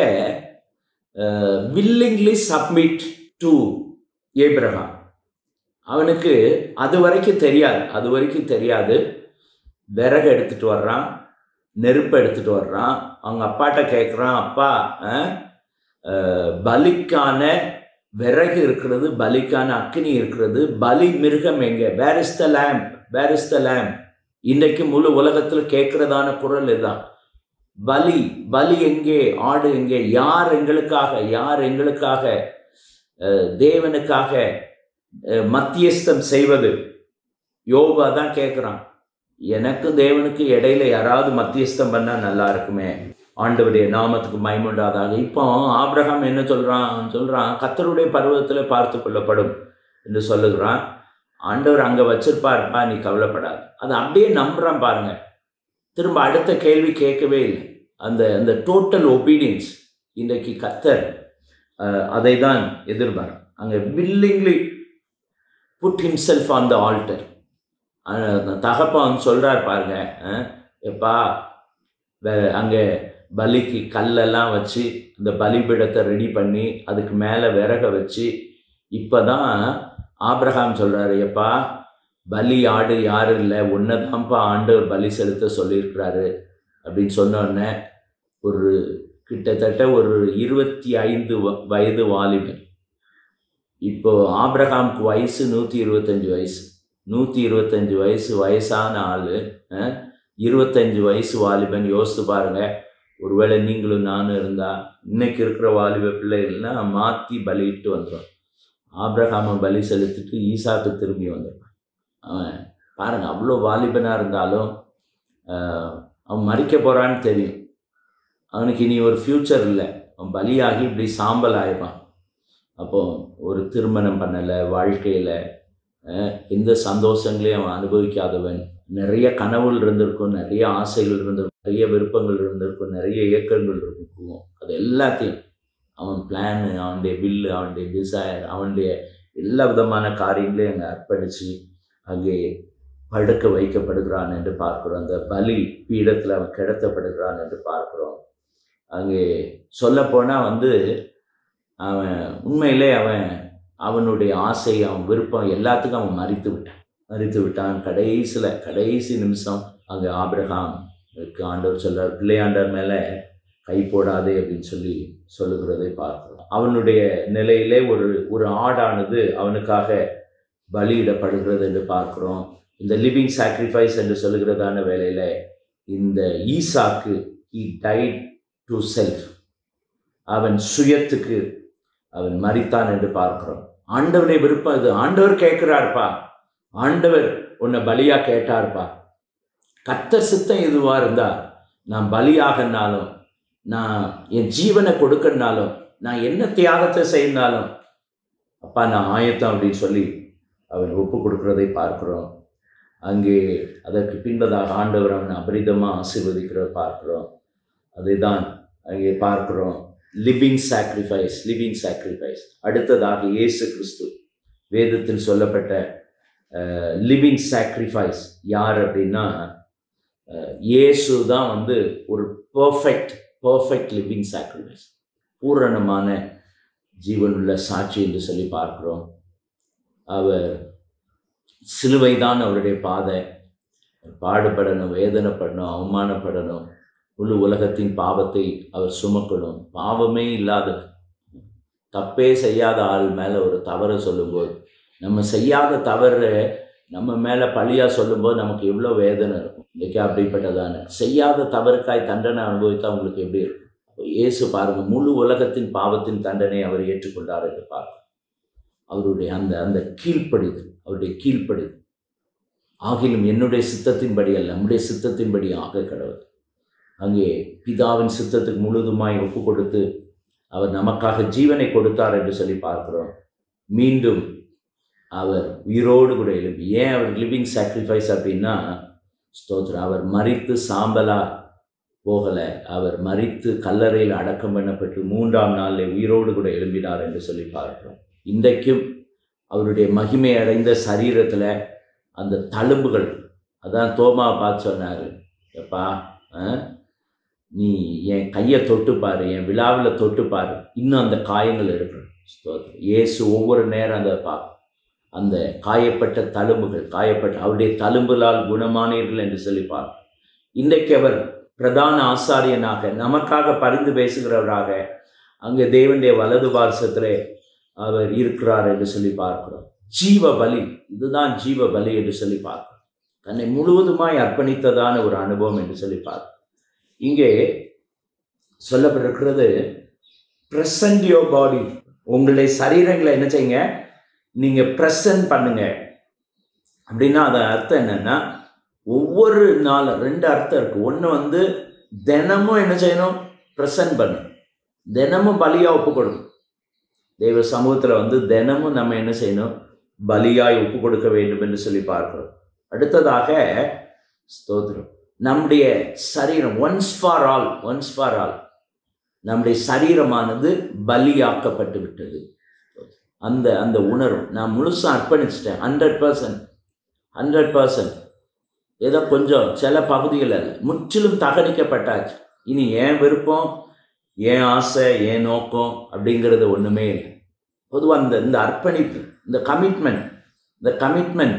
வில்லிங்லி சப்மிட் டு ஏப்ரஹாம் அவனுக்கு அது வரைக்கும் தெரியாது அது வரைக்கும் தெரியாது விறகு எடுத்துட்டு வர்றான் நெருப்பு எடுத்துட்டு வர்றான் அவங்க அப்பாட்ட கேட்குறான் அப்பா அஹ், அஹ், பலிக்கான விறகு இருக்கிறது பலிக்கான அக்கினி இருக்கிறது பலி மிருகம் எங்க where is the lamb where is the lamb இன்றைக்கு முழு உலகத்தில் கேட்கிறதான குரல் இதுதான் பலி பலி எங்கே ஆடு எங்கே யார் எங்களுக்காக யார் எங்களுக்காக அஹ், தேவனுக்காக அஹ், மத்தியஸ்தம் செய்வது யோபா தான் கேட்குறான் எனக்கும் தேவனுக்கு இடையில யாராவது மத்தியஸ்தம் பண்ணால் நல்லா இருக்குமே ஆண்டவருடைய நாமத்துக்கு மயமுண்டாதாக இப்போ ஆபிரகாம் என்ன சொல்கிறான் சொல்கிறான் கத்தருடைய பருவத்தில் பார்த்து கொள்ளப்படும் என்று சொல்லுகிறான் ஆண்டவர் அங்கே வச்சிருப்பாருப்பா நீ கவலைப்படாது அதை அப்படியே நம்புகிறான் பாருங்க திரும்ப அடுத்த கேள்வி கேட்கவே இல்லை அந்த அந்த டோட்டல் ஒபீடியன்ஸ் இன்றைக்கு கத்தர் அஹ், அதை தான் எதிர்பார் அங்கே willingly put himself on the altar தகப்பான் சொல்கிறார் பாருங்க அஹ், எப்பா வே- அங்கே பலிக்கு கல்லெல்லாம் வச்சு அந்த பலிபீடத்தை ரெடி பண்ணி அதுக்கு மேலே விறக வச்சு இப்போ தான் ஆபிரகாம் சொல்கிறாரு எப்பா பலி ஆடு யாரும் இல்லை ஒன்றை ஆண்டவர் பலி செலுத்த சொல்லியிருக்கிறாரு அப்படின்னு சொன்ன உடனே ஒரு கிட்டத்தட்ட ஒரு இருபத்தி ஐந்து வ- வயது வாலிபன் இப்போ ஆபிரகாமுக்கு வயசு நூற்றி இருபத்தஞ்சி வயசு நூற்றி இருபத்தஞ்சி வயசு வயசான ஆள் இருபத்தஞ்சு வயசு வாலிபன் யோசித்து பாருங்க ஒருவேளை நீங்களும் நானும் இருந்தா இன்னைக்கு இருக்கிற வாலிப பிள்ளைகள்லாம் மாற்றி பலியிட்டு வந்துடும் ஆபிரகாமை பலி செலுத்திட்டு ஈசாக்கு திரும்பி வந்துடுவான் அவன் பாருங்க அவ்வளோ வாலிபனாக இருந்தாலும் ஆஹ், அவன் மறிக்க போகிறான்னு தெரியும் அவனுக்கு இனி ஒரு ஃப்யூச்சர் இல்லை அவன் பலியாகி இப்படி சாம்பல் ஆயிடுவான் அப்போ ஒரு திருமணம் பண்ணலை வாழ்க்கையில் எந்த சந்தோஷங்களையும் அவன் அனுபவிக்காதவன் நிறைய கனவுகள் இருந்திருக்கும் நிறைய ஆசைகள் இருந்திருக்கும் நிறைய விருப்பங்கள் இருந்திருக்கும் நிறைய இயக்கங்கள் இருக்கும் அது எல்லாத்தையும் அவன் பிளான் அவனுடைய வில்லு அவனுடைய டிசைர் அவனுடைய எல்லா விதமான காரியங்களையும் அங்கே அர்ப்பணித்து அங்கே படுக்க வைக்கப்படுகிறான் என்று பார்க்கிறோம் அந்த பலி பீடத்தில் அவன் கிடத்தப்படுகிறான் என்று பார்க்கிறோம் அங்கே சொல்லப்போனால் வந்து அவன் உண்மையிலே அவன் அவனுடைய ஆசை அவன் விருப்பம் எல்லாத்துக்கும் அவன் மறித்து விட்டான் மறித்து விட்டான் கடைசியில் கடைசி நிமிஷம் அங்கே ஆபிரகாம் ஆண்டவர் சொல்றார் பிள்ளையாண்டவர் மேலே கை போடாதே அப்படின்னு சொல்லி சொல்லுகிறதை பார்க்கிறோம் அவனுடைய நிலையிலே ஒரு ஒரு ஆடானது அவனுக்காக பலியிடப்படுகிறது என்று பார்க்கிறோம் இந்த லிவிங் சாக்ரிஃபைஸ் என்று சொல்லுகிறதான வேலையில் இந்த ஈசாக்கு he died டு செல்ஃப் அவன் சுயத்துக்கு அவன் மரித்தான் என்று பார்க்கிறோம் ஆண்டவருடைய விருப்பம் இது ஆண்டவர் கேட்கிறார்ப்பா ஆண்டவர் உன்னை பலியா கேட்டார்ப்பா கத்தர் சித்தம் எதுவா இருந்தா நான் பலியாகனாலும் நான் என் ஜீவனை கொடுக்கனாலும் நான் என்ன தியாகத்தை செய்யினாலும் அப்பா நான் ஆயத்தம் அப்படின்னு சொல்லி அவன் ஒப்பு கொடுக்கிறதை பார்க்கிறோம் அங்கே அதற்கு பின்பதாக ஆண்டவர் அவனை அபரிதமாக ஆசீர்வதிக்கிறத பார்க்கிறோம் அதை தான் அங்கே பார்க்கிறோம் லிவிங் சாக்ரிஃபைஸ் லிவிங் சாக்ரிஃபைஸ் அடுத்ததாக இயேசு கிறிஸ்து வேதத்தில் சொல்லப்பட்ட லிவிங் சாக்ரிஃபைஸ் யார் அப்படின்னா அஹ், இயேசு தான் வந்து ஒரு பர்ஃபெக்ட் பர்ஃபெக்ட் லிவிங் சாக்ரிஃபைஸ் பூரணமான ஜீவனுள்ள சாட்சி என்று சொல்லி பார்க்கிறோம் அவர் சிலுவை தான் அவருடைய பாதை பாடுபடணும் வேதனைப்படணும் அவமானப்படணும் முழு உலகத்தின் பாவத்தை அவர் சுமக்கணும் பாவமே இல்லாத தப்பே செய்யாத ஆள் மேலே ஒரு தவறை சொல்லும்போது நம்ம செய்யாத தவறு நம்ம மேலே பழியாக சொல்லும்போது நமக்கு எவ்வளோ வேதனை இருக்கும் இன்றைக்கி அப்படிப்பட்டதான செய்யாத தவறுக்காய் தண்டனை அனுபவித்தா உங்களுக்கு எப்படி இருக்கும் அப்போ இயேசு பாருங்க முழு உலகத்தின் பாவத்தின் தண்டனை அவர் ஏற்றுக்கொண்டார் என்று பார்க்கும் அவருடைய அந்த அந்த கீழ்ப்படிதல் அவருடைய கீழ்ப்படிதல் ஆகிலும் என்னுடைய சித்தத்தின்படி அல்ல நம்முடைய சித்தத்தின்படி ஆக கடவுள் அங்கே பிதாவின் சித்தத்துக்கு முழுதுமாய் ஒப்பு கொடுத்து அவர் நமக்காக ஜீவனை கொடுத்தார் என்று சொல்லி பார்க்கிறோம் மீண்டும் அவர் உயிரோடு கூட எழுப்பி ஏன் அவர் லிவிங் சாக்ரிஃபைஸ் அப்படின்னா ஸ்தோத்திரம் அவர் மறித்து சாம்பலா போகலை அவர் மறித்து கல்லறையில் அடக்கம் பண்ணப்பட்டு மூன்றாம் நாளில் உயிரோடு கூட எழும்பினார் என்று சொல்லி பார்க்கிறோம் இன்றைக்கும் அவருடைய மகிமை அடைந்த சரீரத்தில் அந்த தழும்புகள் அதான் தோமா பார்த்து சொன்னார் எப்பா ஆ, நீ என் கையை தொட்டு பாரு என் விழாவில் தொட்டு பாரு இன்னும் அந்த காயங்கள் இருக்கு ஸ்தோத்திரம் இயேசு ஒவ்வொரு நேரம் அந்த பா அந்த காயப்பட்ட தழும்புகள் காயப்பட்ட அவருடைய தழும்புகளால் குணமானீர்கள் என்று சொல்லி பார் இன்றைக்கு அவர் பிரதான ஆசாரியனாக நமக்காக பரிந்து பேசுகிறவராக அங்கே தேவனுடைய வலது பார்சத்திலே அவர் இருக்கிறார் என்று சொல்லி பார்க்கிறோம் ஜீவ பலி இதுதான் ஜீவ பலி என்று சொல்லி பார்க்கிறோம் தன்னை முழுவதுமாய் அர்ப்பணித்ததான ஒரு அனுபவம் என்று சொல்லி பார்க்கிறோம் இங்கே சொல்லப்பட்டிருக்கிறது ப்ரெசன்ட் யோர் பாடி உங்களுடைய சரீரங்களை என்ன செய்யுங்க நீங்கள் ப்ரெசன்ட் பண்ணுங்க அப்படின்னா அது அர்த்தம் என்னன்னா ஒவ்வொரு நாளும் ரெண்டு அர்த்தம் இருக்குது ஒன்று வந்து தினமும் என்ன செய்யணும் ப்ரெசன்ட் பண்ணும் தினமும் பலியாக ஒப்பு கொடுக்கும் தெய்வ சமூகத்தில் வந்து தினமும் நம்ம என்ன செய்யணும் பலியாய் ஒப்பு கொடுக்க வேண்டும் என்று சொல்லி பார்க்கிறோம் அடுத்ததாக ஸ்தோத்திரம் நம்முடைய சரீரம் once for all once for all நம்முடைய சரீரமானது பலியாக்கப்பட்டு விட்டது அந்த அந்த உணர்வு நான் முழுசாக அர்ப்பணிச்சிட்டேன் ஹண்ட்ரட் பர்சன்ட் ஹண்ட்ரட் பர்சன்ட் ஏதோ கொஞ்சம் சில பகுதிகள் அல்ல முற்றிலும் தகனிக்கப்பட்டாச்சு இனி ஏன் விருப்பம் ஏன் ஆசை ஏன் நோக்கம் அப்படிங்கிறது ஒன்றுமே இல்லை பொதுவாக இந்த இந்த அர்ப்பணிப்பு இந்த கமிட்மெண்ட் இந்த கமிட்மெண்ட்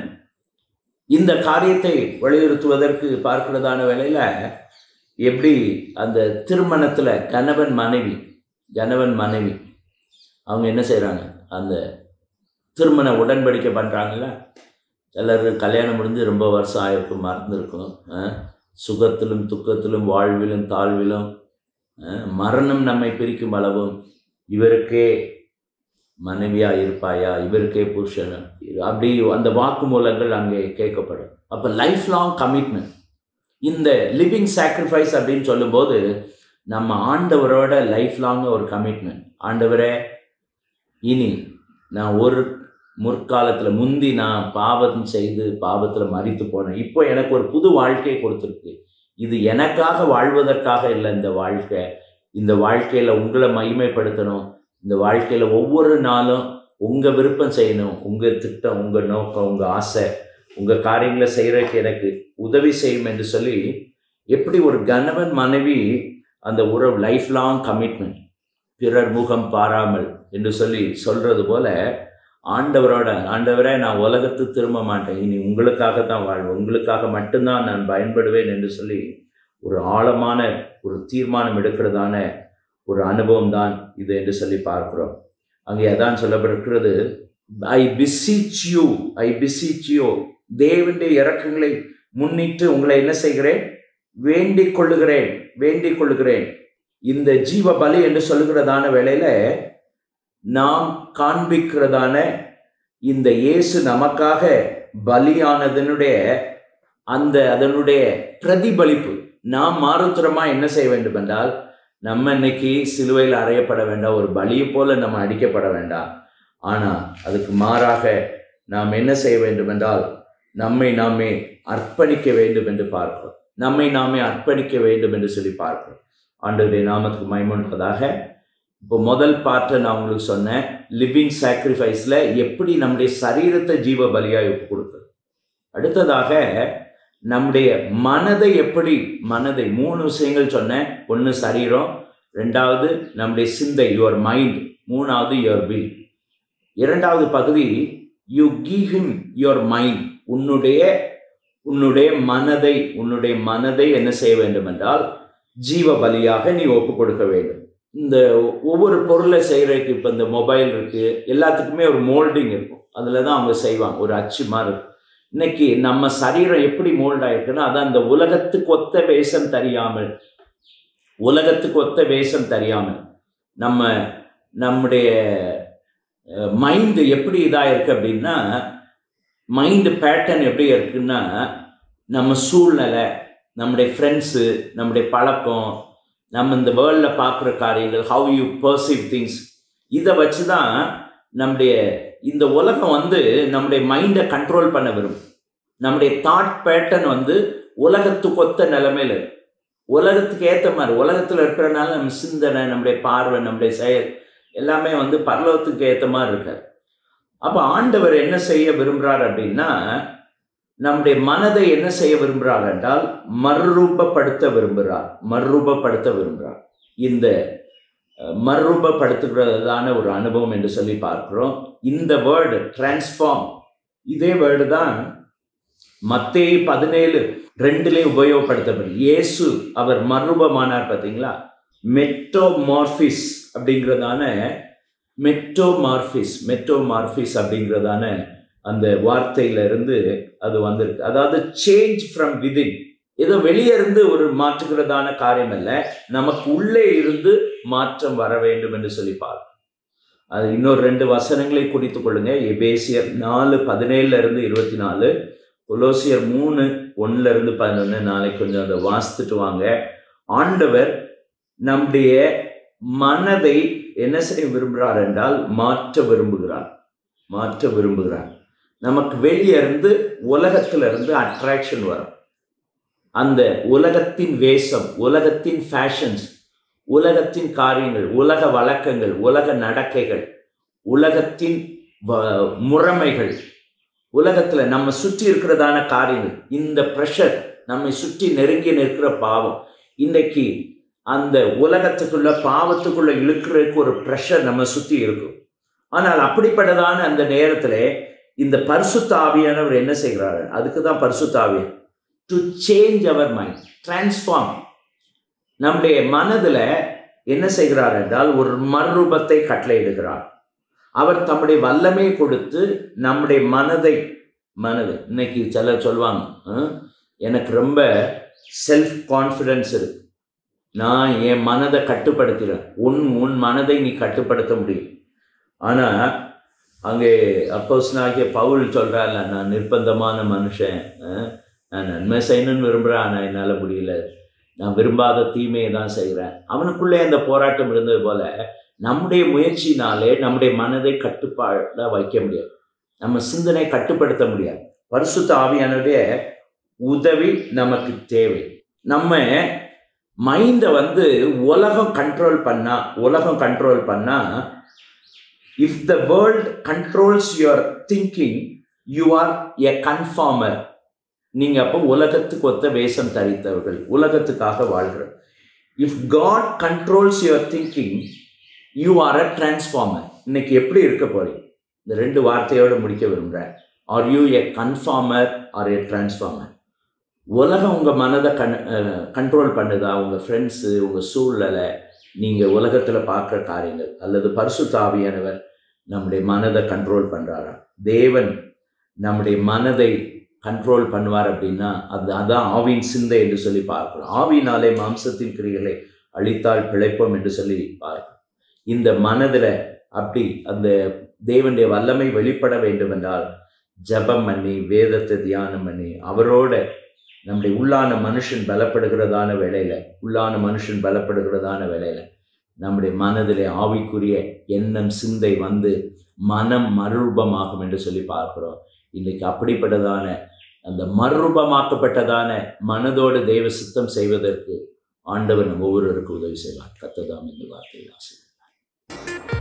இந்த காரியத்தை வலியுறுத்துவதற்கு பார்க்கிறதான வேலையில் எப்படி அந்த திருமணத்தில் கணவன் மனைவி கணவன் மனைவி அவங்க என்ன செய்கிறாங்க அந்த திருமண உடன்படிக்கை பண்ணுறாங்கல்ல சிலர் கல்யாணம் முடிஞ்சு ரொம்ப வருஷம் ஆயிருக்கும் மறந்துருக்கும் சுகத்திலும் துக்கத்திலும் வாழ்விலும் தாழ்விலும் மரணம் நம்மை பிரிக்கும் அளவும் இவருக்கே மனைவியாக இருப்பாயா இவருக்கே புருஷன் அப்படி அந்த வாக்குமூலங்கள் அங்கே கேட்கப்படும் அப்போ லைஃப் லாங் கமிட்மெண்ட் இந்த லிவிங் சாக்ரிஃபைஸ் அப்படின்னு சொல்லும்போது நம்ம ஆண்டவரோட லைஃப் லாங் ஒரு கமிட்மெண்ட் ஆண்டவரே இனி நான் ஒரு முற்காலத்தில் முந்தி நான் பாவம் செய்து பாவத்தில் மறித்து போனேன் இப்போ எனக்கு ஒரு புது வாழ்க்கை கொடுத்துருக்கு இது எனக்காக வாழ்வதற்காக இல்லை இந்த வாழ்க்கை இந்த வாழ்க்கையில் உங்களை மகிமைப்படுத்தணும் இந்த வாழ்க்கையில் ஒவ்வொரு நாளும் உங்கள் விருப்பம் செய்யணும் உங்கள் திட்டம் உங்கள் நோக்கம் உங்கள் ஆசை உங்கள் காரியங்களை செய்கிறதுக்கு எனக்கு உதவி செய்யும் என்று சொல்லி எப்படி ஒரு கணவன் மனைவி அந்த உறவு லைஃப் லாங் கமிட்மெண்ட் பிறர் முகம் பாராமல் என்று சொல்லி சொல்கிறது போல ஆண்டவரோட ஆண்டவரே நான் உலகத்து திரும்ப மாட்டேன் இனி உங்களுக்காக தான் வாழ்வேன் உங்களுக்காக மட்டும்தான் நான் பயன்படுவேன் என்று சொல்லி ஒரு ஆழமான ஒரு தீர்மானம் எடுக்கிறதான ஒரு அனுபவம் தான் இது என்று சொல்லி பார்க்கிறோம் அங்கே அதான் சொல்லப்பட்டிருக்கிறது ஐ பிசிச் யூ ஐ பிசிச் யூ தேவனுடைய இறக்கங்களை முன்னிட்டு உங்களை என்ன செய்கிறேன் வேண்டிக் கொள்ளுகிறேன் வேண்டிக் கொள்ளுகிறேன் இந்த ஜீவ பலி என்று சொல்லுகிறதான வேளையில நாம் காண்பிக்கிறதான இந்த இயேசு நமக்காக பலியானதனுடைய அந்த அதனுடைய பிரதிபலிப்பு நாம் மாறுத்திரமா என்ன செய்ய வேண்டும் என்றால் நம்ம இன்னைக்கு சிலுவையில் அறையப்பட வேண்டாம் ஒரு பலியை போல நம்ம அடிக்கப்பட வேண்டாம் ஆனால் அதுக்கு மாறாக நாம் என்ன செய்ய வேண்டும் என்றால் நம்மை நாமே அர்ப்பணிக்க வேண்டும் என்று பார்க்கிறோம் நம்மை நாமே அர்ப்பணிக்க வேண்டும் என்று சொல்லி பார்க்கிறோம் ஆண்டவருடைய நாமத்துக்கு மைமன்பதாக இப்போ முதல் பார்ட்டை நான் உங்களுக்கு சொன்னேன் லிவிங் சாக்ரிஃபைஸில் எப்படி நம்முடைய சரீரத்தை ஜீவ பலியாக ஒப்பு கொடுக்குறது அடுத்ததாக நம்முடைய மனதை எப்படி மனதை மூணு விஷயங்கள் சொன்னேன் ஒன்று சரீரம் ரெண்டாவது நம்முடைய சிந்தை யுவர் மைண்ட் மூணாவது யுவர் வில் இரண்டாவது பகுதி you give him your mind உன்னுடைய உன்னுடைய மனதை உன்னுடைய மனதை என்ன செய்ய வேண்டும் என்றால் ஜீவ பலியாக நீ ஒப்பு கொடுக்க வேண்டும் இந்த ஒவ்வொரு பொருளை செய்கிறதுக்கு இப்போ இந்த மொபைல் இருக்குது எல்லாத்துக்குமே ஒரு மோல்டிங் இருக்கும் அதில் தான் அவங்க செய்வாங்க ஒரு அச்சு மாதிரி இருக்கும் இன்னைக்கு நம்ம சரீரம் எப்படி மோல்ட் ஆயிருக்குன்னா அதான் இந்த உலகத்துக்கு ஒத்த வேஷம் தெரியாமல் உலகத்துக்கு ஒத்த வேஷம் தெரியாமல் நம்ம நம்முடைய மைண்டு எப்படி இதாக இருக்குது அப்படின்னா மைண்டு பேட்டர்ன் எப்படி இருக்குன்னா நம்ம சூழ்நிலை நம்முடைய ஃப்ரெண்ட்ஸு நம்முடைய பழக்கம் நம்ம இந்த வேர்ல்டில் பார்க்குற காரியங்கள் ஹவு யூ பர்சீவ் திங்ஸ் இதை வச்சு தான் நம்முடைய இந்த உலகம் வந்து நம்முடைய மைண்டை கண்ட்ரோல் பண்ண விரும்பும் நம்முடைய தாட் பேட்டர்ன் வந்து உலகத்துக்கு ஒத்த நிலைமையில் உலகத்துக்கு ஏற்ற மாதிரி உலகத்தில் இருக்கிறனால நம்ம சிந்தனை நம்முடைய பார்வை நம்முடைய செயல் எல்லாமே வந்து பரலோகத்துக்கு ஏற்ற மாதிரி இருக்கார் அப்போ ஆண்டவர் என்ன செய்ய விரும்புகிறார் அப்படின்னா நம்முடைய மனதை என்ன செய்ய விரும்புகிறார் என்றால் மறுரூபப்படுத்த விரும்புகிறார் மறுரூபப்படுத்த விரும்புகிறார் இந்த மறுரூபப்படுத்துகிறதான ஒரு அனுபவம் என்று சொல்லி பார்க்கிறோம் இந்த வேர்டு டிரான்ஸ்ஃபார்ம் இதே வேர்டு தான் மத்தேயு பதினேழு ரெண்டுலேயும் உபயோகப்படுத்தப்படும் இயேசு அவர் மறுரூபமானார் பார்த்தீங்களா மெட்டோமார்பிஸ் அப்படிங்கிறதான மெட்டோமார்பிஸ் மெட்டோமார்பிஸ் அப்படிங்கிறதான அந்த வார்த்தையிலிருந்து அது வந்திருக்கு அதாவது சேஞ்ச் ஃப்ரம் விதின் ஏதோ வெளியே இருந்து ஒரு மாற்றுகிறதான காரியம் அல்ல நமக்கு உள்ளே இருந்து மாற்றம் வர வேண்டும் என்று சொல்லி பார்க்கும் அது இன்னொரு ரெண்டு வசனங்களை குறித்து கொள்ளுங்க எபேசியர் நாலு பதினேழுல இருந்து இருபத்தி நாலு கொலோசியர் மூணு ஒன்னுல இருந்து பதினொன்று நாளைக்கு கொஞ்சம் அதை வாசித்துட்டு வாங்க ஆண்டவர் நம்முடைய மனதை என்ன செய்ய விரும்புகிறார் என்றால் மாற்ற விரும்புகிறார் மாற்ற விரும்புகிறார் நமக்கு வெளியே இருந்து உலகத்துல இருந்து அட்ராக்ஷன் வரும் அந்த உலகத்தின் வேஷம் உலகத்தின் ஃபேஷன்ஸ் உலகத்தின் காரியங்கள் உலக வழக்கங்கள் உலக நடக்கைகள் உலகத்தின் வ- முறைமைகள் உலகத்துல நம்ம சுற்றி இருக்கிறதான காரியங்கள் இந்த ப்ரெஷர் நம்மை சுற்றி நெருங்கி நிற்கிற பாவம் இன்றைக்கு அந்த உலகத்துக்குள்ள பாவத்துக்குள்ள இழுக்கிறதுக்கு ஒரு ப்ரெஷர் நம்ம சுற்றி இருக்கும் ஆனால் அப்படிப்பட்டதான அந்த நேரத்தில் இந்த பரிசுத்த ஆவியானவர் என்ன செய்கிறாரு அதுக்கு தான் பரிசுத்த ஆவியன் to change our mind transform நம்முடைய மனதில் என்ன செய்கிறார் என்றால் ஒரு மறுரூபத்தை கட்டளையிடுகிறார் அவர் தம்முடைய வல்லமை கொடுத்து நம்முடைய மனதை மனது இன்னைக்கு சிலர் சொல்லுவாங்க "ஆ, எனக்கு ரொம்ப செல்ஃப் கான்ஃபிடன்ஸ் இருக்கு நான் என் மனதை கட்டுப்படுத்துகிறேன் உன் உன் மனதை நீ கட்டுப்படுத்த முடியும் ஆனால் அங்கே அப்போஸ்னாகிய பவுல் சொல்கிறான்ல நான் நிர்பந்தமான மனுஷன் அஹ், நான் நன்மை செய்யணும்னு விரும்புகிறேன் ஆனால் என்னால் முடியல நான் விரும்பாத தீமையை தான் செய்கிறேன் அவனுக்குள்ளே அந்த போராட்டம் இருந்தது போல நம்முடைய முயற்சினாலே நம்முடைய மனதை கட்டுப்பாட வைக்க முடியாது நம்ம சிந்தனை கட்டுப்படுத்த முடியாது பரிசுத்த ஆவியானுடைய உதவி நமக்கு தேவை நம்ம மைண்டை வந்து உலகம் கண்ட்ரோல் பண்ணா உலகம் கண்ட்ரோல் பண்ணா if the world controls your thinking you are a conformer நீங்க அப்போ உலகத்துக்கு ஒத்த வேஷம் தரித்தவர்கள் உலகத்துக்காக வாழ்கிற if God controls your thinking you are a transformer இன்னைக்கு எப்படி இருக்க போறீங்க இந்த ரெண்டு வார்த்தையோட முடிக்க விரும்புகிறேன் are you a conformer or a transformer உலகம் உங்கள் மனதை கண் கண்ட்ரோல் பண்ணுதா உங்கள் ஃப்ரெண்ட்ஸு உங்கள் சூழ்நிலை நீங்கள் உலகத்தில் பார்க்குற காரியங்கள் அல்லது பரிசுத்த ஆவியானவர் நம்முடைய மனதை கண்ட்ரோல் பண்ணுறாரா தேவன் நம்முடைய மனதை கண்ட்ரோல் பண்ணுவார் அப்படின்னா அது அதான் ஆவின் சிந்தை என்று சொல்லி பார்க்கிறோம் ஆவினாலே மாம்சத்தின் கிரிகளை அழித்தால் பிழைப்போம் என்று சொல்லி பார்க்கிறோம் இந்த மனதில் அப்படி அந்த தேவனுடைய வல்லமை வெளிப்பட வேண்டும் என்றால் ஜெபம் பண்ணி வேதத்தை தியானம் பண்ணி அவரோட நம்முடைய உள்ளான மனுஷன் பலப்படுகிறதான வேளையில உள்ளான மனுஷன் பலப்படுகிறதான வேளையில நம்முடைய மனதிலே ஆவிக்குரிய எண்ணம் சிந்தை வந்து மனம் மறுரூபமாகும் என்று சொல்லி பார்க்கிறோம் இன்னைக்கு அப்படிப்பட்டதான அந்த மறுரூபமாக்கப்பட்டதான மனதோடு தெய்வ சித்தம் செய்வதற்கு ஆண்டவர் நம்ம ஒவ்வொருவருக்கும் உதவி செய்வார் கத்ததாம் இந்த வார்த்தையை ஆசை